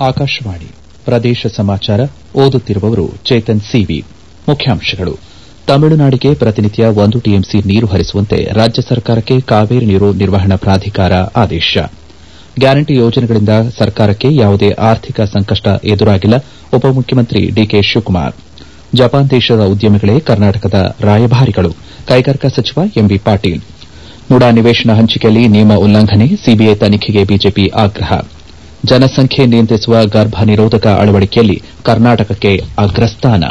ಆಕಾಶವಾಣಿ ಪ್ರದೇಶ ಸಮಾಚಾರ ಓದುತ್ತಿರುವವರು ಚೇತನ್ ಸಿವಿ ಮುಖ್ಯಾಂಶಗಳು ತಮಿಳುನಾಡಿಗೆ ಪ್ರತಿನಿತ್ಯ ಒಂದು ಟಿಎಂಸಿ ನೀರು ಹರಿಸುವಂತೆ ರಾಜ್ಯ ಸರ್ಕಾರಕ್ಕೆ ಕಾವೇರಿ ನೀರು ನಿರ್ವಹಣಾ ಪ್ರಾಧಿಕಾರ ಆದೇಶ ಗ್ಯಾರಂಟಿ ಯೋಜನೆಗಳಿಂದ ಸರ್ಕಾರಕ್ಕೆ ಯಾವುದೇ ಆರ್ಥಿಕ ಸಂಕಷ್ಟ ಎದುರಾಗಿಲ್ಲ ಉಪಮುಖ್ಯಮಂತ್ರಿ ಡಿಕೆ ಶಿವಕುಮಾರ್ ಜಪಾನ್ ದೇಶದ ಉದ್ಯಮಿಗಳೇ ಕರ್ನಾಟಕದ ರಾಯಭಾರಿಗಳು ಕೈಗಾರಿಕಾ ಸಚಿವ ಎಂಬಿ ಪಾಟೀಲ್ ಮುಡಾ ನಿವೇಶನ ಹಂಚಿಕೆಯಲ್ಲಿ ನಿಯಮ ಉಲ್ಲಂಘನೆ ಸಿಬಿಐ ತನಿಖೆಗೆ ಬಿಜೆಪಿ ಆಗ್ರಹ ಜನಸಂಖ್ಯೆ ನಿಯಂತ್ರಿಸುವ ಗರ್ಭ ನಿರೋಧಕ ಅಳವಡಿಕೆಯಲ್ಲಿ ಕರ್ನಾಟಕಕ್ಕೆ ಅಗ್ರಸ್ಥಾನ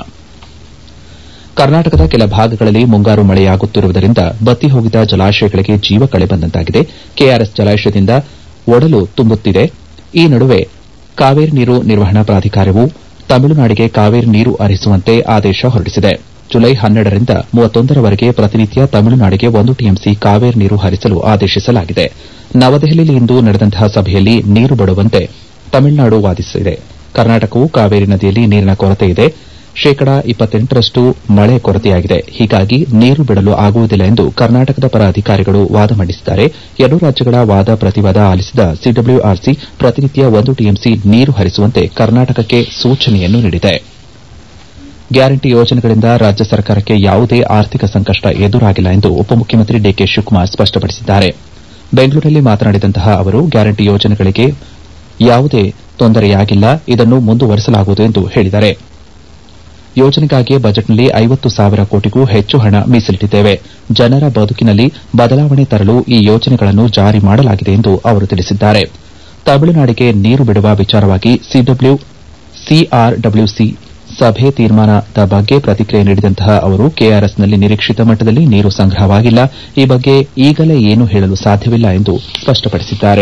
ಕರ್ನಾಟಕದ ಕೆಲ ಭಾಗಗಳಲ್ಲಿ ಮುಂಗಾರು ಮಳೆಯಾಗುತ್ತಿರುವುದರಿಂದ ಬತ್ತಿ ಹೋಗಿದ್ದ ಜಲಾಶಯಗಳಿಗೆ ಜೀವ ಕಳೆ ಬಂದಂತಾಗಿದೆ ಕೆಆರ್ಎಸ್ ಜಲಾಶಯದಿಂದ ಒಡಲು ತುಂಬುತ್ತಿದೆ ಈ ನಡುವೆ ಕಾವೇರಿ ನೀರು ನಿರ್ವಹಣಾ ಪ್ರಾಧಿಕಾರವು ತಮಿಳುನಾಡಿಗೆ ಕಾವೇರಿ ನೀರು ಹರಿಸುವಂತೆ ಆದೇಶ ಹೊರಡಿಸಿದೆ ಜುಲೈ ಹನ್ನೆರಡರಿಂದ ಮೂವತ್ತೊಂದರವರೆಗೆ ಪ್ರತಿನಿತ್ಯ ತಮಿಳುನಾಡಿಗೆ ಒಂದು ಟಿಎಂಸಿ ಕಾವೇರಿ ನೀರು ಹರಿಸಲು ಆದೇಶಿಸಲಾಗಿದೆ ನವದೆಹಲಿಯಲ್ಲಿಂದು ನಡೆದಂತಹ ಸಭೆಯಲ್ಲಿ ನೀರು ಬಿಡುವಂತೆ ತಮಿಳುನಾಡು ವಾದಿಸಿದೆ ಕರ್ನಾಟಕವು ಕಾವೇರಿ ನದಿಯಲ್ಲಿ ನೀರಿನ ಕೊರತೆ ಇದೆ ಶೇಕಡಾ ಇಪ್ಪತ್ತೆಂಟರಷ್ಟು ಮಳೆ ಕೊರತೆಯಾಗಿದೆ ಹೀಗಾಗಿ ನೀರು ಬಿಡಲು ಆಗುವುದಿಲ್ಲ ಎಂದು ಕರ್ನಾಟಕದ ಪರ ಅಧಿಕಾರಿಗಳು ವಾದ ಮಂಡಿಸಿದ್ದಾರೆ ಎರಡೂ ರಾಜ್ಯಗಳ ವಾದ ಪ್ರತಿವಾದ ಆಲಿಸಿದ ಸಿಡಬ್ಲ್ಯೂಆರ್ಸಿ ಪ್ರತಿನಿತ್ಯ ಒಂದು ಟಿಎಂಸಿ ನೀರು ಹರಿಸುವಂತೆ ಕರ್ನಾಟಕಕ್ಕೆ ಸೂಚನೆಯನ್ನು ನೀಡಿದೆ ಗ್ಯಾರಂಟಿ ಯೋಜನೆಗಳಿಂದ ರಾಜ್ಯ ಸರ್ಕಾರಕ್ಕೆ ಯಾವುದೇ ಆರ್ಥಿಕ ಸಂಕಷ್ಟ ಎದುರಾಗಿಲ್ಲ ಎಂದು ಉಪಮುಖ್ಯಮಂತ್ರಿ ಡಿಕೆ ಶಿವಕುಮಾರ್ ಸ್ಪಷ್ಟಪಡಿಸಿದ್ದಾರೆ ಬೆಂಗಳೂರಿನಲ್ಲಿ ಮಾತನಾಡಿದಂತಹ ಅವರು ಗ್ಯಾರಂಟಿ ಯೋಜನೆಗಳಿಗೆ ಯಾವುದೇ ತೊಂದರೆಯಾಗಿಲ್ಲ ಇದನ್ನು ಮುಂದುವರೆಸಲಾಗುವುದು ಎಂದು ಹೇಳಿದ್ದಾರೆ ಯೋಜನೆಗಾಗಿಯೇ ಬಜೆಟ್ನಲ್ಲಿ ಐವತ್ತು ಸಾವಿರ ಕೋಟಿಗೂ ಹೆಚ್ಚು ಹಣ ಮೀಸಲಿಟ್ಟಿದ್ದೇವೆ ಜನರ ಬದುಕಿನಲ್ಲಿ ಬದಲಾವಣೆ ತರಲು ಈ ಯೋಜನೆಗಳನ್ನು ಜಾರಿ ಮಾಡಲಾಗಿದೆ ಎಂದು ಅವರು ತಿಳಿಸಿದ್ದಾರೆ ತಮಿಳುನಾಡಿಗೆ ನೀರು ಬಿಡುವ ವಿಚಾರವಾಗಿ ಸಿಆರ್ಡಬ್ಲ್ಯೂಸಿ ಸಭೆ ತೀರ್ಮಾನದ ಬಗ್ಗೆ ಪ್ರತಿಕ್ರಿಯೆ ನೀಡಿದಂತಹ ಅವರು ಕೆಆರ್ಎಸ್ನಲ್ಲಿ ನಿರೀಕ್ಷಿತ ಮಟ್ಟದಲ್ಲಿ ನೀರು ಸಂಗ್ರಹವಾಗಿಲ್ಲ ಈ ಬಗ್ಗೆ ಈಗಲೇ ಏನೂ ಹೇಳಲು ಸಾಧ್ಯವಿಲ್ಲ ಎಂದು ಸ್ಪಷ್ಟಪಡಿಸಿದ್ದಾರೆ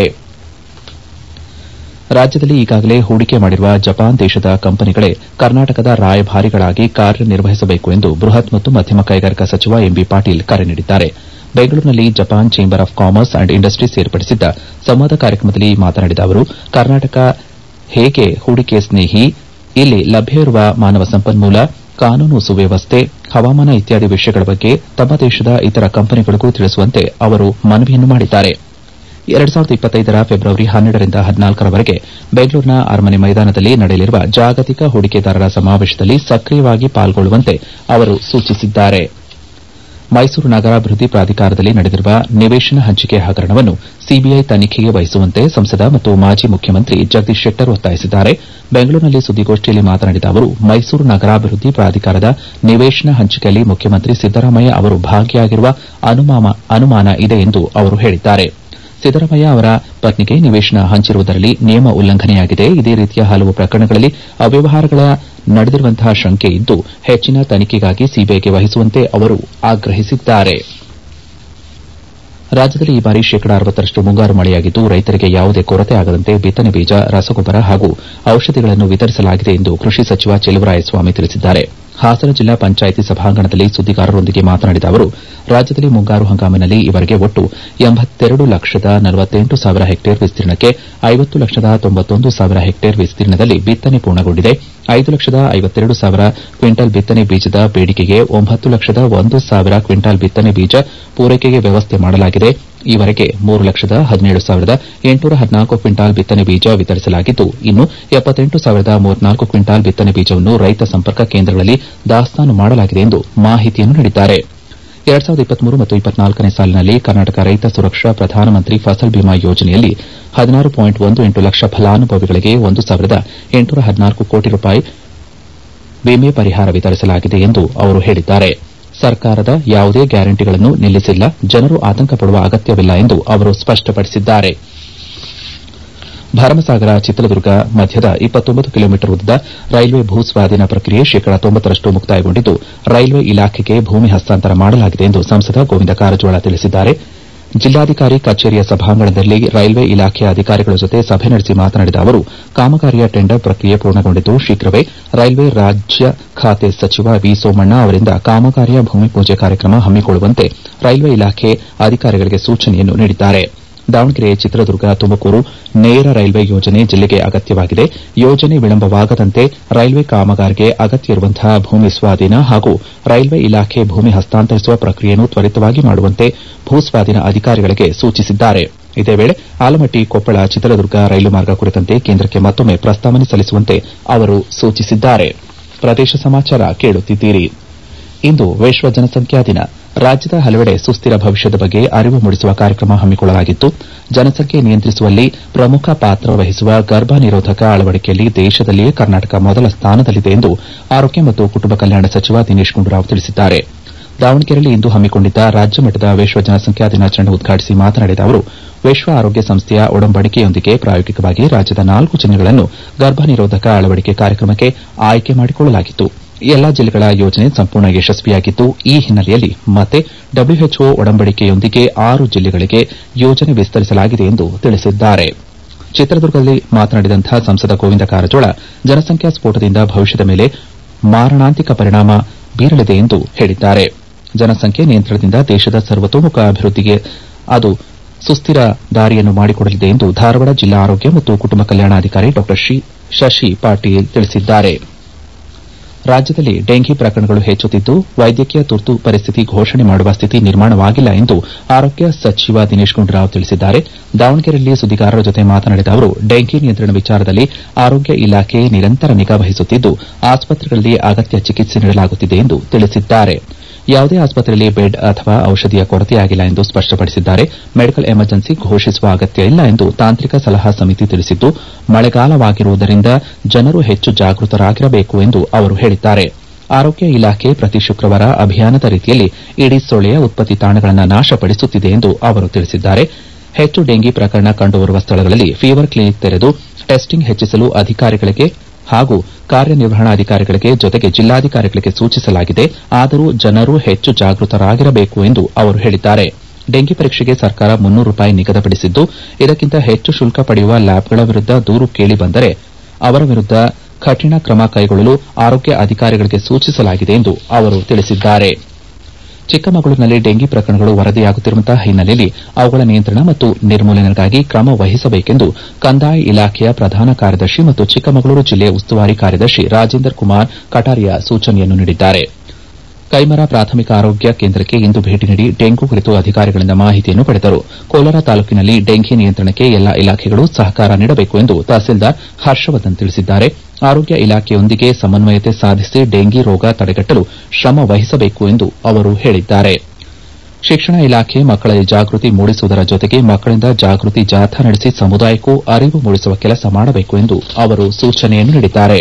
ರಾಜ್ಯದಲ್ಲಿ ಈಗಾಗಲೇ ಹೂಡಿಕೆ ಮಾಡಿರುವ ಜಪಾನ್ ದೇಶದ ಕಂಪನಿಗಳೇ ಕರ್ನಾಟಕದ ರಾಯಭಾರಿಗಳಾಗಿ ಕಾರ್ಯನಿರ್ವಹಿಸಬೇಕು ಎಂದು ಬೃಹತ್ ಮತ್ತು ಮಧ್ಯಮ ಕೈಗಾರಿಕಾ ಸಚಿವ ಎಂಬಿ ಪಾಟೀಲ್ ಕರೆ ನೀಡಿದ್ದಾರೆ ಬೆಂಗಳೂರಿನಲ್ಲಿ Japan chamber of commerce and industries ಏರ್ಪಡಿಸಿದ್ದ ಸಂವಾದ ಕಾರ್ಯಕ್ರಮದಲ್ಲಿ ಮಾತನಾಡಿದ ಅವರು ಕರ್ನಾಟಕ ಹೇಗೆ ಹೂಡಿಕೆ ಸ್ನೇಹಿ ಇಲ್ಲಿ ಲಭ್ಯವಿರುವ ಮಾನವ ಸಂಪನ್ಮೂಲ ಕಾನೂನು ಸುವ್ಯವಸ್ಥೆ ಹವಾಮಾನ ಇತ್ಯಾದಿ ವಿಷಯಗಳ ಬಗ್ಗೆ ತಮ್ಮ ದೇಶದ ಇತರ ಕಂಪನಿಗಳಿಗೂ ತಿಳಿಸುವಂತೆ ಅವರು ಮನವಿಯನ್ನು ಮಾಡಿದ್ದಾರೆ ಎರಡು ಸಾವಿರದ ಇಪ್ಪತ್ತೈದರ ಫೆಬ್ರವರಿ ಹನ್ನೆರಡರಿಂದ ಹದಿನಾಲ್ಕರವರೆಗೆ ಬೆಂಗಳೂರಿನ ಅರಮನೆ ಮೈದಾನದಲ್ಲಿ ನಡೆಯಲಿರುವ ಜಾಗತಿಕ ಹೂಡಿಕೆದಾರರ ಸಮಾವೇಶದಲ್ಲಿ ಸಕ್ರಿಯವಾಗಿ ಪಾಲ್ಗೊಳ್ಳುವಂತೆ ಅವರು ಸೂಚಿಸಿದ್ದಾರೆ ಮೈಸೂರು ನಗರಾಭಿವೃದ್ಧಿ ಪ್ರಾಧಿಕಾರದಲ್ಲಿ ನಡೆದಿರುವ ನಿವೇಶನ ಹಂಚಿಕೆ ಹಗರಣವನ್ನು ಸಿಬಿಐ ತನಿಖೆಗೆ ವಹಿಸುವಂತೆ ಸಂಸದ ಮತ್ತು ಮಾಜಿ ಮುಖ್ಯಮಂತ್ರಿ ಜಗದೀಶ್ ಶೆಟ್ಟರ್ ಒತ್ತಾಯಿಸಿದ್ದಾರೆ ಬೆಂಗಳೂರಿನಲ್ಲಿ ಸುದ್ದಿಗೋಷ್ಠಿಯಲ್ಲಿ ಮಾತನಾಡಿದ ಅವರು ಮೈಸೂರು ನಗರಾಭಿವೃದ್ಧಿ ಪ್ರಾಧಿಕಾರದ ನಿವೇಶನ ಹಂಚಿಕೆಯಲ್ಲಿ ಮುಖ್ಯಮಂತ್ರಿ ಸಿದ್ದರಾಮಯ್ಯ ಅವರು ಭಾಗಿಯಾಗಿರುವ ಅನುಮಾನ ಇದೆ ಎಂದು ಅವರು ಹೇಳಿದ್ದಾರೆ ಸಿದ್ದರಾಮಯ್ಯ ಅವರ ಪತ್ನಿಗೆ ನಿವೇಶನ ಹಂಚಿರುವುದರಲ್ಲಿ ನಿಯಮ ಉಲ್ಲಂಘನೆಯಾಗಿದೆ ಇದೇ ರೀತಿಯ ಹಲವು ಪ್ರಕರಣಗಳಲ್ಲಿ ಅವ್ಯವಹಾರಗಳ ನಡೆದಿರುವಂತಹ ಶಂಕೆ ಇದ್ದು ಹೆಚ್ಚಿನ ತನಿಖೆಗಾಗಿ ಸಿಬಿಐಗೆ ವಹಿಸುವಂತೆ ಅವರು ಆಗ್ರಹಿಸಿದ್ದಾರೆ ರಾಜ್ಯದಲ್ಲಿ ಈ ಬಾರಿ ಶೇಕಡಾ ಅರವತ್ತರಷ್ಟು ಮುಂಗಾರು ಮಳೆಯಾಗಿದ್ದು ರೈತರಿಗೆ ಯಾವುದೇ ಕೊರತೆ ಆಗದಂತೆ ಬಿತ್ತನೆ ಬೀಜ ರಸಗೊಬ್ಬರ ಹಾಗೂ ಔಷಧಿಗಳನ್ನು ವಿತರಿಸಲಾಗಿದೆ ಎಂದು ಕೃಷಿ ಸಚಿವ ಚೆಲುವರಾಯಸ್ವಾಮಿ ತಿಳಿಸಿದ್ದಾರೆ ಹಾಸನ ಜಿಲ್ಲಾ ಪಂಚಾಯಿತಿ ಸಭಾಂಗಣದಲ್ಲಿ ಸುದ್ದಿಗಾರರೊಂದಿಗೆ ಮಾತನಾಡಿದ ಅವರು ರಾಜ್ಯದಲ್ಲಿ ಮುಂಗಾರು ಹಂಗಾಮಿನಲ್ಲಿ ಈವರೆಗೆ ಒಟ್ಟು ಎಂಬತ್ತೆರಡು ಲಕ್ಷದ ನಲವತ್ತೆಂಟು ಸಾವಿರ ಹೆಕ್ಟೇರ್ ವಿಸ್ತೀರ್ಣಕ್ಕೆ ಐವತ್ತು ಲಕ್ಷದ ತೊಂಬತ್ತೊಂದು ಸಾವಿರ ಹೆಕ್ಟೇರ್ ವಿಸ್ತೀರ್ಣದಲ್ಲಿ ಬಿತ್ತನೆ ಪೂರ್ಣಗೊಂಡಿದೆ ಐದು ಲಕ್ಷದ ಐವತ್ತೆರಡು ಸಾವಿರ ಕ್ವಿಂಟಲ್ ಬಿತ್ತನೆ ಬೀಜದ ಬೇಡಿಕೆಗೆ ಒಂಬತ್ತು ಲಕ್ಷದ ಒಂದು ಸಾವಿರ ಕ್ವಿಂಟಲ್ ಬಿತ್ತನೆ ಬೀಜ ಪೂರೈಕೆಗೆ ವ್ಯವಸ್ಥೆ ಮಾಡಲಾಗಿದೆ ಈವರೆಗೆ ಮೂರು ಲಕ್ಷದ ಹದಿನೇಳು ಸಾವಿರದ ಎಂಟುನೂರ ಹದಿನಾಲ್ಕು ಕ್ವಿಂಟಾಲ್ ಬಿತ್ತನೆ ಬೀಜ ವಿತರಿಸಲಾಗಿದ್ದು ಇನ್ನು ಎಪ್ಪತ್ತೆಂಟು ಸಾವಿರದ ಮೂವತ್ನಾಲ್ಕು ಕ್ವಿಂಟಾಲ್ ಬಿತ್ತನೆ ಬೀಜವನ್ನು ರೈತ ಸಂಪರ್ಕ ಕೇಂದ್ರಗಳಲ್ಲಿ ದಾಸ್ತಾನು ಮಾಡಲಾಗಿದೆ ಎಂದು ಮಾಹಿತಿಯನ್ನು ನೀಡಿದ್ದಾರೆ ಎರಡು ಸಾವಿರದ ಇಪ್ಪತ್ಮೂರು ಮತ್ತು ಇಪ್ಪತ್ನಾಲ್ಕನೇ ಸಾಲಿನಲ್ಲಿ ಕರ್ನಾಟಕ ರೈತ ಸುರಕ್ಷಾ ಪ್ರಧಾನಮಂತ್ರಿ ಫಸಲ್ ಬಿಮಾ ಯೋಜನೆಯಲ್ಲಿ ಹದಿನಾರು ಪಾಯಿಂಟ್ ಒಂದು ಎಂಟು ಲಕ್ಷ ಫಲಾನುಭವಿಗಳಿಗೆ ಒಂದು ಸಾವಿರದ ಎಂಟುನೂರ ಹದಿನಾಲ್ಕು ಕೋಟಿ ರೂಪಾಯಿ ವಿಮೆ ಪರಿಹಾರ ವಿತರಿಸಲಾಗಿದೆ ಎಂದು ಅವರು ಹೇಳಿದ್ದಾರೆ ಸರ್ಕಾರದ ಯಾವುದೇ ಗ್ಯಾರಂಟಿಗಳನ್ನು ನಿಲ್ಲಿಸಿಲ್ಲ ಜನರು ಆತಂಕ ಪಡುವ ಅಗತ್ಯವಿಲ್ಲ ಎಂದು ಅವರು ಸ್ಪಷ್ಟಪಡಿಸಿದ್ದಾರೆ ಭರಮಸಾಗರ ಚಿತ್ರದುರ್ಗ ಮಧ್ಯದ ಇಪ್ಪತ್ತೊಂಬತ್ತು ಕಿಲೋಮೀಟರ್ ಉದ್ದದ ರೈಲ್ವೆ ಭೂ ಸ್ವಾಧೀನ ಪ್ರಕ್ರಿಯೆ ಶೇಕಡಾ ತೊಂಬತ್ತರಷ್ಟು ಮುಕ್ತಾಯಗೊಂಡಿದ್ದು ರೈಲ್ವೆ ಇಲಾಖೆಗೆ ಭೂಮಿ ಹಸ್ತಾಂತರ ಮಾಡಲಾಗಿದೆ ಎಂದು ಸಂಸದ ಗೋವಿಂದ ಕಾರಜೋಳ ತಿಳಿಸಿದ್ದಾರೆ ಜಿಲ್ಲಾಧಿಕಾರಿ ಕಚೇರಿಯ ಸಭಾಂಗಣದಲ್ಲಿ ರೈಲ್ವೆ ಇಲಾಖೆಯ ಅಧಿಕಾರಿಗಳ ಜೊತೆ ಸಭೆ ನಡೆಸಿ ಮಾತನಾಡಿದ ಅವರು ಕಾಮಗಾರಿಯ ಟೆಂಡರ್ ಪ್ರಕ್ರಿಯೆ ಪೂರ್ಣಗೊಂಡಿದ್ದು ಶೀಘ್ರವೇ ರೈಲ್ವೆ ರಾಜ್ಯ ಖಾತೆ ಸಚಿವ ವಿ ಸೋಮಣ್ಣ ಅವರಿಂದ ಕಾಮಗಾರಿಯ ಭೂಮಿ ಪೂಜೆ ಕಾರ್ಯಕ್ರಮ ಹಮ್ಮಿಕೊಳ್ಳುವಂತೆ ರೈಲ್ವೆ ಇಲಾಖೆ ಅಧಿಕಾರಿಗಳಿಗೆ ಸೂಚನೆಯನ್ನು ನೀಡಿದ್ದಾರೆ ದಾವಣಗೆರೆ ಚಿತ್ರದುರ್ಗ ತುಮಕೂರು ನೇರ ರೈಲ್ವೆ ಯೋಜನೆ ಜಿಲ್ಲೆಗೆ ಅಗತ್ಯವಾಗಿದೆ ಯೋಜನೆ ವಿಳಂಬವಾಗದಂತೆ ರೈಲ್ವೆ ಕಾಮಗಾರಿಗೆ ಅಗತ್ಯ ಇರುವಂತಹ ಭೂಮಿ ಸ್ವಾಧೀನ ಹಾಗೂ ರೈಲ್ವೆ ಇಲಾಖೆ ಭೂಮಿ ಹಸ್ತಾಂತರಿಸುವ ಪ್ರಕ್ರಿಯೆಯನ್ನು ತ್ವರಿತವಾಗಿ ಮಾಡುವಂತೆ ಭೂ ಸ್ವಾಧೀನ ಅಧಿಕಾರಿಗಳಿಗೆ ಸೂಚಿಸಿದ್ದಾರೆ ಇದೇ ವೇಳೆ ಆಲಮಟ್ಟಿ ಕೊಪ್ಪಳ ಚಿತ್ರದುರ್ಗ ರೈಲು ಮಾರ್ಗ ಕುರಿತಂತೆ ಕೇಂದ್ರಕ್ಕೆ ಮತ್ತೊಮ್ಮೆ ಪ್ರಸ್ತಾವನೆ ಸಲ್ಲಿಸುವಂತೆ ಅವರು ಸೂಚಿಸಿದ್ದಾರೆ ಪ್ರದೇಶ ಸಮಾಚಾರ ಕೇಳುತ್ತಿದ್ದೀರಿ ಇಂದು ವಿಶ್ವ ಜನಸಂಖ್ಯಾ ದಿನ ರಾಜ್ಯದ ಹಲವೆಡೆ ಸುಸ್ಥಿರ ಭವಿಷ್ಯದ ಬಗ್ಗೆ ಅರಿವು ಮೂಡಿಸುವ ಕಾರ್ಯಕ್ರಮ ಹಮ್ಮಿಕೊಳ್ಳಲಾಗಿತ್ತು ಜನಸಂಖ್ಯೆ ನಿಯಂತ್ರಿಸುವಲ್ಲಿ ಪ್ರಮುಖ ಪಾತ್ರ ವಹಿಸುವ ಗರ್ಭ ನಿರೋಧಕ ಅಳವಡಿಕೆಯಲ್ಲಿ ದೇಶದಲ್ಲಿಯೇ ಕರ್ನಾಟಕ ಮೊದಲ ಸ್ಥಾನದಲ್ಲಿದೆ ಎಂದು ಆರೋಗ್ಯ ಮತ್ತು ಕುಟುಂಬ ಕಲ್ಯಾಣ ಸಚಿವ ದಿನೇಶ್ ಗುಂಡೂರಾವ್ ತಿಳಿಸಿದ್ದಾರೆ ದಾವಣಗೆರೆಯಲ್ಲಿ ಇಂದು ಹಮ್ಮಿಕೊಂಡಿದ್ದ ರಾಜ್ಯ ಮಟ್ಟದ ವಿಶ್ವ ಜನಸಂಖ್ಯಾ ದಿನಾಚರಣೆ ಉದ್ಘಾಟಿಸಿ ಮಾತನಾಡಿದ ಅವರು ವಿಶ್ವ ಆರೋಗ್ಯ ಸಂಸ್ಥೆಯ ಒಡಂಬಡಿಕೆಯೊಂದಿಗೆ ಪ್ರಾಯೋಗಿಕವಾಗಿ ರಾಜ್ಯದ ನಾಲ್ಕು ಜಿಲ್ಲೆಗಳನ್ನು ಗರ್ಭ ನಿರೋಧಕ ಅಳವಡಿಕೆ ಕಾರ್ಯಕ್ರಮಕ್ಕೆ ಆಯ್ಕೆ ಮಾಡಿಕೊಳ್ಳಲಾಗಿತ್ತು ಎಲ್ಲಾ ಜಿಲ್ಲೆಗಳ ಯೋಜನೆ ಸಂಪೂರ್ಣ ಯಶಸ್ವಿಯಾಗಿದ್ದು ಈ ಹಿನ್ನೆಲೆಯಲ್ಲಿ ಮತ್ತೆ ಡಬ್ಲ್ಯೂಎಚ್ಒ ಒಡಂಬಡಿಕೆಯೊಂದಿಗೆ ಆರು ಜಿಲ್ಲೆಗಳಿಗೆ ಯೋಜನೆ ವಿಸ್ತರಿಸಲಾಗಿದೆ ಎಂದು ತಿಳಿಸಿದ್ದಾರೆ ಚಿತ್ರದುರ್ಗದಲ್ಲಿ ಮಾತನಾಡಿದಂತಹ ಸಂಸದ ಗೋವಿಂದ ಕಾರಜೋಳ ಜನಸಂಖ್ಯಾ ಸ್ಫೋಟದಿಂದ ಭವಿಷ್ಯದ ಮೇಲೆ ಮಾರಣಾಂತಿಕ ಪರಿಣಾಮ ಬೀರಲಿದೆ ಎಂದು ಹೇಳಿದ್ದಾರೆ ಜನಸಂಖ್ಯೆ ನಿಯಂತ್ರಣದಿಂದ ದೇಶದ ಸರ್ವತೋಮುಖ ಅಭಿವೃದ್ಧಿಗೆ ಅದು ಸುಸ್ಥಿರ ದಾರಿಯನ್ನು ಮಾಡಿಕೊಡಲಿದೆ ಎಂದು ಧಾರವಾಡ ಜಿಲ್ಲಾ ಆರೋಗ್ಯ ಮತ್ತು ಕುಟುಂಬ ಕಲ್ಯಾಣಾಧಿಕಾರಿ ಡಾ ಶಶಿ ಪಾಟೀಲ್ ತಿಳಿಸಿದ್ದಾರೆ ರಾಜ್ಯದಲ್ಲಿ ಡೆಂಘಿ ಪ್ರಕರಣಗಳು ಹೆಚ್ಚುತ್ತಿದ್ದು ವೈದ್ಯಕೀಯ ತುರ್ತು ಪರಿಸ್ಥಿತಿ ಘೋಷಣೆ ಮಾಡುವ ಸ್ಥಿತಿ ನಿರ್ಮಾಣವಾಗಿಲ್ಲ ಎಂದು ಆರೋಗ್ಯ ಸಚಿವ ದಿನೇಶ್ ಗುಂಡೂರಾವ್ ತಿಳಿಸಿದ್ದಾರೆ ದಾವಣಗೆರೆಯಲ್ಲಿ ಸುದ್ದಿಗಾರರ ಜೊತೆ ಮಾತನಾಡಿದ ಅವರು ಡೆಂಘಿ ನಿಯಂತ್ರಣ ವಿಚಾರದಲ್ಲಿ ಆರೋಗ್ಯ ಇಲಾಖೆ ನಿರಂತರ ನಿಗಾ ವಹಿಸುತ್ತಿದ್ದು ಆಸ್ಪತ್ರೆಗಳಲ್ಲಿ ಅಗತ್ಯ ಚಿಕಿತ್ಸೆ ನೀಡಲಾಗುತ್ತಿದೆ ಎಂದು ತಿಳಿಸಿದ್ದಾರೆ ಯಾವುದೇ ಆಸ್ಪತ್ರೆಯಲ್ಲಿ ಬೆಡ್ ಅಥವಾ ಔಷಧಿಯ ಕೊರತೆಯಾಗಿಲ್ಲ ಎಂದು ಸ್ಪಷ್ಟಪಡಿಸಿದ್ದಾರೆ ಮೆಡಿಕಲ್ ಎಮರ್ಜೆನ್ಸಿ ಘೋಷಿಸುವ ಅಗತ್ಯ ಇಲ್ಲ ಎಂದು ತಾಂತ್ರಿಕ ಸಲಹಾ ಸಮಿತಿ ತಿಳಿಸಿದ್ದು ಮಳೆಗಾಲವಾಗಿರುವುದರಿಂದ ಜನರು ಹೆಚ್ಚು ಜಾಗೃತರಾಗಿರಬೇಕು ಎಂದು ಅವರು ಹೇಳಿದ್ದಾರೆ ಆರೋಗ್ಯ ಇಲಾಖೆ ಪ್ರತಿ ಶುಕ್ರವಾರ ಅಭಿಯಾನದ ರೀತಿಯಲ್ಲಿ ಇಡೀ ಸೊಳ್ಳೆಯ ಉತ್ಪತ್ತಿ ತಾಣಗಳನ್ನು ನಾಶಪಡಿಸುತ್ತಿದೆ ಎಂದು ಅವರು ತಿಳಿಸಿದ್ದಾರೆ ಹೆಚ್ಚು ಡೆಂಗಿ ಪ್ರಕರಣ ಕಂಡುಬರುವ ಸ್ಥಳಗಳಲ್ಲಿ ಫೀವರ್ ಕ್ಲಿನಿಕ್ ತೆರೆದು ಟೆಸ್ಟಿಂಗ್ ಹೆಚ್ಚಿಸಲು ಅಧಿಕಾರಿಗಳಿಗೆ ಹಾಗೂ ಕಾರ್ಯನಿರ್ವಹಣಾಧಿಕಾರಿಗಳಿಗೆ ಜೊತೆಗೆ ಜಿಲ್ಲಾಧಿಕಾರಿಗಳಿಗೆ ಸೂಚಿಸಲಾಗಿದೆ ಆದರೂ ಜನರು ಹೆಚ್ಚು ಜಾಗೃತರಾಗಿರಬೇಕು ಎಂದು ಅವರು ಹೇಳಿದ್ದಾರೆ ಡೆಂಗಿ ಪರೀಕ್ಷೆಗೆ ಸರ್ಕಾರ ಮುನ್ನೂರು ರೂಪಾಯಿ ನಿಗದಿಪಡಿಸಿದ್ದು ಇದಕ್ಕಿಂತ ಹೆಚ್ಚು ಶುಲ್ಕ ಪಡೆಯುವ ಲ್ಯಾಬ್ಗಳ ವಿರುದ್ದ ದೂರು ಕೇಳಿ ಬಂದರೆ ಅವರ ವಿರುದ್ದ ಕಠಿಣ ಕ್ರಮ ಕೈಗೊಳ್ಳಲು ಆರೋಗ್ಯ ಅಧಿಕಾರಿಗಳಿಗೆ ಸೂಚಿಸಲಾಗಿದೆ ಎಂದು ಅವರು ತಿಳಿಸಿದ್ದಾರೆ ಚಿಕ್ಕಮಗಳೂರಿನಲ್ಲಿ ಡೆಂಗಿ ಪ್ರಕರಣಗಳು ವರದಿಯಾಗುತ್ತಿರುವಂತಹ ಹಿನ್ನೆಲೆಯಲ್ಲಿ ಅವುಗಳ ನಿಯಂತ್ರಣ ಮತ್ತು ನಿರ್ಮೂಲನೆಗಾಗಿ ಕ್ರಮ ವಹಿಸಬೇಕೆಂದು ಕಂದಾಯ ಇಲಾಖೆಯ ಪ್ರಧಾನ ಕಾರ್ಯದರ್ಶಿ ಮತ್ತು ಚಿಕ್ಕಮಗಳೂರು ಜಿಲ್ಲೆ ಉಸ್ತುವಾರಿ ಕಾರ್ಯದರ್ಶಿ ರಾಜೇಂದರ್ ಕುಮಾರ್ ಕಟಾರಿಯಾ ಸೂಚನೆಯನ್ನು ನೀಡಿದ್ದಾರೆ ಕೈಮರ ಪ್ರಾಥಮಿಕ ಆರೋಗ್ಯ ಕೇಂದ್ರಕ್ಕೆ ಇಂದು ಭೇಟಿ ನೀಡಿ ಡೆಂಗು ಕುರಿತು ಅಧಿಕಾರಿಗಳಿಂದ ಮಾಹಿತಿಯನ್ನು ಪಡೆದರು ಕೋಲಾರ ತಾಲೂಕಿನಲ್ಲಿ ಡೆಂಘಿ ನಿಯಂತ್ರಣಕ್ಕೆ ಎಲ್ಲಾ ಇಲಾಖೆಗಳು ಸಹಕಾರ ನೀಡಬೇಕು ಎಂದು ತಹಸೀಲ್ದಾರ್ ಹರ್ಷವರ್ಧನ್ ತಿಳಿಸಿದ್ದಾರೆ ಆರೋಗ್ಯ ಇಲಾಖೆಯೊಂದಿಗೆ ಸಮನ್ವಯತೆ ಸಾಧಿಸಿ ಡೆಂಗಿ ರೋಗ ತಡೆಗಟ್ಟಲು ಶ್ರಮ ವಹಿಸಬೇಕು ಎಂದು ಅವರು ಹೇಳಿದ್ದಾರೆ ಶಿಕ್ಷಣ ಇಲಾಖೆ ಮಕ್ಕಳಲ್ಲಿ ಜಾಗೃತಿ ಮೂಡಿಸುವುದರ ಜೊತೆಗೆ ಮಕ್ಕಳಿಂದ ಜಾಗೃತಿ ಜಾಥಾ ನಡೆಸಿ ಸಮುದಾಯಕ್ಕೂ ಅರಿವು ಮೂಡಿಸುವ ಕೆಲಸ ಮಾಡಬೇಕು ಎಂದು ಅವರು ಸೂಚನೆಯನ್ನು ನೀಡಿದ್ದಾರೆ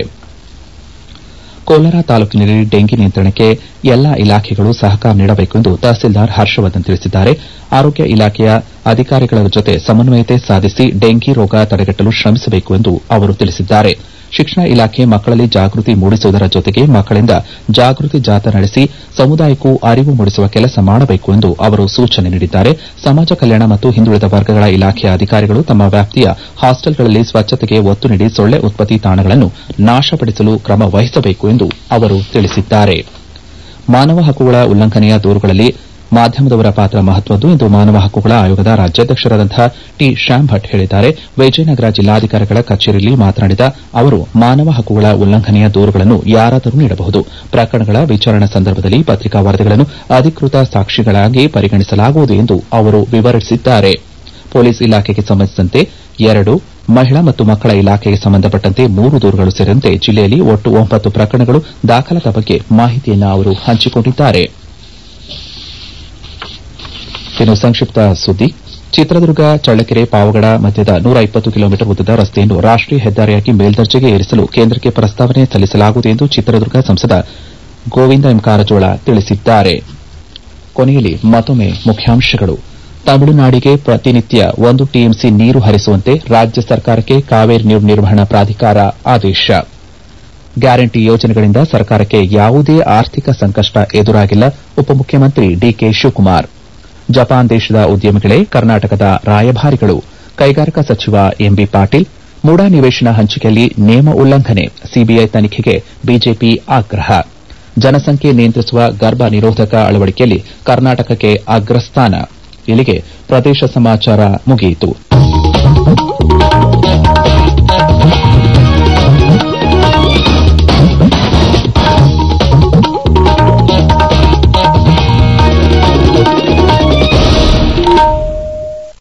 ಕೋಲಾರ ತಾಲೂಕಿನಲ್ಲಿ ಡೆಂಗಿ ನಿಯಂತ್ರಣಕ್ಕೆ ಎಲ್ಲಾ ಇಲಾಖೆಗಳು ಸಹಕಾರ ನೀಡಬೇಕು ಎಂದು ತಹಸೀಲ್ದಾರ್ ಹರ್ಷವರ್ಧನ್ ತಿಳಿಸಿದ್ದಾರೆ ಆರೋಗ್ಯ ಇಲಾಖೆಯ ಅಧಿಕಾರಿಗಳ ಜೊತೆ ಸಮನ್ವಯತೆ ಸಾಧಿಸಿ ಡೆಂಗಿ ರೋಗ ತಡೆಗಟ್ಟಲು ಶ್ರಮಿಸಬೇಕು ಎಂದು ಅವರು ತಿಳಿಸಿದ್ದಾರೆ ಶಿಕ್ಷಣ ಇಲಾಖೆ ಮಕ್ಕಳಲ್ಲಿ ಜಾಗೃತಿ ಮೂಡಿಸುವುದರ ಜೊತೆಗೆ ಮಕ್ಕಳಿಂದ ಜಾಗೃತಿ ಜಾಥಾ ನಡೆಸಿ ಸಮುದಾಯಕ್ಕೂ ಅರಿವು ಮೂಡಿಸುವ ಕೆಲಸ ಮಾಡಬೇಕು ಎಂದು ಅವರು ಸೂಚನೆ ನೀಡಿದ್ದಾರೆ ಸಮಾಜ ಕಲ್ಯಾಣ ಮತ್ತು ಹಿಂದುಳಿದ ವರ್ಗಗಳ ಇಲಾಖೆಯ ಅಧಿಕಾರಿಗಳು ತಮ್ಮ ವ್ಯಾಪ್ತಿಯ ಹಾಸ್ಟೆಲ್ಗಳಲ್ಲಿ ಸ್ವಚ್ಛತೆಗೆ ಒತ್ತು ನೀಡಿ ಸೊಳ್ಳೆ ಉತ್ಪತ್ತಿ ತಾಣಗಳನ್ನು ನಾಶಪಡಿಸಲು ಕ್ರಮ ವಹಿಸಬೇಕು ಎಂದು ಅವರು ತಿಳಿಸಿದ್ದಾರೆ ಮಾನವ ಹಕ್ಕುಗಳ ಉಲ್ಲಂಘನೆಯ ದೂರುಗಳಲ್ಲಿ ಮಾಧ್ಯಮದವರ ಪಾತ್ರ ಮಹತ್ವದ್ದು ಎಂದು ಮಾನವ ಹಕ್ಕುಗಳ ಆಯೋಗದ ರಾಜ್ಯಾಧ್ಯಕ್ಷರಾದಂತಹ ಟಿ ಶ್ಯಾಮ್ ಭಟ್ ಹೇಳಿದ್ದಾರೆ ವಿಜಯನಗರ ಜಿಲ್ಲಾಧಿಕಾರಿಗಳ ಕಚೇರಿಯಲ್ಲಿ ಮಾತನಾಡಿದ ಅವರು ಮಾನವ ಹಕ್ಕುಗಳ ಉಲ್ಲಂಘನೆಯ ದೂರುಗಳನ್ನು ಯಾರಾದರೂ ನೀಡಬಹುದು ಪ್ರಕರಣಗಳ ವಿಚಾರಣಾ ಸಂದರ್ಭದಲ್ಲಿ ಪತ್ರಿಕಾ ವರದಿಗಳನ್ನು ಅಧಿಕೃತ ಸಾಕ್ಷಿಗಳಾಗಿ ಪರಿಗಣಿಸಲಾಗುವುದು ಎಂದು ಅವರು ವಿವರಿಸಿದ್ದಾರೆ ಪೊಲೀಸ್ ಇಲಾಖೆಗೆ ಸಂಬಂಧಿಸಿದಂತೆ ಎರಡು ಮಹಿಳಾ ಮತ್ತು ಮಕ್ಕಳ ಇಲಾಖೆಗೆ ಸಂಬಂಧಪಟ್ಟಂತೆ ಮೂರು ದೂರುಗಳು ಸೇರಿದಂತೆ ಜಿಲ್ಲೆಯಲ್ಲಿ ಒಟ್ಟು ಒಂಬತ್ತು ಪ್ರಕರಣಗಳು ದಾಖಲಾದ ಬಗ್ಗೆ ಮಾಹಿತಿಯನ್ನು ಅವರು ಹಂಚಿಕೊಂಡಿದ್ದಾರೆ ಇನ್ನು ಸಂಕ್ಷಿಪ್ತ ಸುದ್ದಿ ಚಿತ್ರದುರ್ಗ ಚಳ್ಳಕೆರೆ ಪಾವಗಡ ಮಧ್ಯದ ನೂರ ಇಪ್ಪತ್ತು ಕಿಲೋಮೀಟರ್ ಉದ್ದದ ರಸ್ತೆಯನ್ನು ರಾಷ್ಟೀಯ ಹೆದ್ದಾರಿಯಾಗಿ ಮೇಲ್ದರ್ಜೆಗೆ ಏರಿಸಲು ಕೇಂದ್ರಕ್ಕೆ ಪ್ರಸ್ತಾವನೆ ಸಲ್ಲಿಸಲಾಗುವುದು ಎಂದು ಚಿತ್ರದುರ್ಗ ಸಂಸದ ಗೋವಿಂದ ಎಂ ಕಾರಜೋಳ ತಿಳಿಸಿದ್ದಾರೆ ಕೊನೆಯಲ್ಲಿ ಮತ್ತೊಮ್ಮೆ ಮುಖ್ಯಾಂಶಗಳು ತಮಿಳುನಾಡಿಗೆ ಪ್ರತಿನಿತ್ಯ ಒಂದು ಟಿಎಂಸಿ ನೀರು ಹರಿಸುವಂತೆ ರಾಜ್ಯ ಸರ್ಕಾರಕ್ಕೆ ಕಾವೇರಿ ನೀರು ನಿರ್ವಹಣಾ ಪ್ರಾಧಿಕಾರ ಆದೇಶ ಗ್ಯಾರಂಟಿ ಯೋಜನೆಗಳಿಂದ ಸರ್ಕಾರಕ್ಕೆ ಯಾವುದೇ ಆರ್ಥಿಕ ಸಂಕಷ್ಟ ಎದುರಾಗಿಲ್ಲ ಉಪಮುಖ್ಯಮಂತ್ರಿ ಡಿಕೆ ಶಿವಕುಮಾರ್ ಜಪಾನ್ ದೇಶದ ಉದ್ಯಮಿಗಳೇ ಕರ್ನಾಟಕದ ರಾಯಭಾರಿಗಳು ಕೈಗಾರಿಕಾ ಸಚಿವ ಎಂಬಿ ಪಾಟೀಲ್ ಮೂಡಾ ನಿವೇಶನ ಹಂಚಿಕೆಯಲ್ಲಿ ನಿಯಮ ಉಲ್ಲಂಘನೆ ಸಿಬಿಐ ತನಿಖೆಗೆ ಬಿಜೆಪಿ ಆಗ್ರಹ ಜನಸಂಖ್ಯೆ ನಿಯಂತ್ರಿಸುವ ಗರ್ಭ ನಿರೋಧಕ ಅಳವಡಿಕೆಯಲ್ಲಿ ಕರ್ನಾಟಕಕ್ಕೆ ಅಗ್ರಸ್ಥಾನ ಇಲ್ಲಿಗೆ ಪ್ರದೇಶ ಸಮಾಚಾರ ಮುಗಿಯಿತು